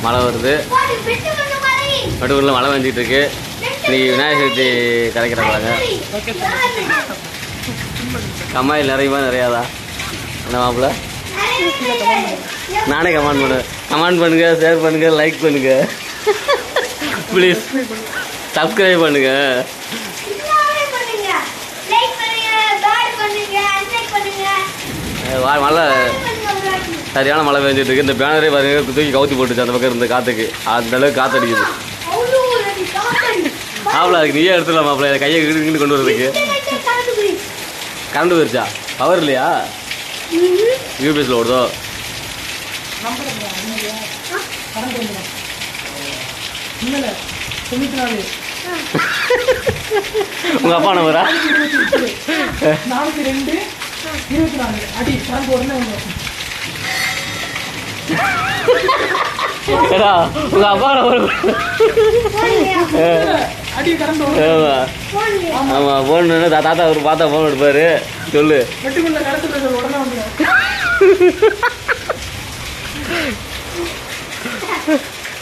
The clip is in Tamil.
மழை வருது நடுவில் மழை வந்துட்டு இருக்கு இன்னைக்கு விநாயகர் சதுர்த்தி கரைக்கிறாங்க கம்மாயில் நிறையமா நிறையாதா என்ன மாப்பிள்ள நானே கமெண்ட் பண்ணுவேன் கமெண்ட் பண்ணுங்க ஷேர் பண்ணுங்க லைக் பண்ணுங்க ப்ளீஸ் சப்ஸ்கிரைப் பண்ணுங்க அஹ் வா- மழை சரியான மழை பெஞ்சிட்டு இருக்கு இந்த பேனரே பாருங்க தூக்கி கவுத்தி போட்டுச்சு அந்த பக்கம் இருந்த காத்துக்கு அந்த அளவுக்கு காத்து அடிக்குது மாப்பிள்ள அதுக்கு நீயே எடுத்துடலாம் மாப்பிள்ள கையை கிட்டு கொண்டு வரதுக்கு கரண்ட் போயிருச்சா பவர் இல்லையா யூபிஎஸ்ல ஓடுதோ இன்னல தொண்ணூத்தி நாலு உங்க அப்பா நம்பரா நானூத்தி ரெண்டு இருபத்தி நாலு அடி கரண்ட் உடனே வரும் ஏடா, உங்க அப்பா நம்பர் அடி கரண்ட் வரும் ஆமா ஆமா போன் தாத்தா அவர் பார்த்தா போன் எடுப்பாரு சொல்லு வெட்டுக்குள்ள கரண்ட் பேசுறது உடனே வந்துடும்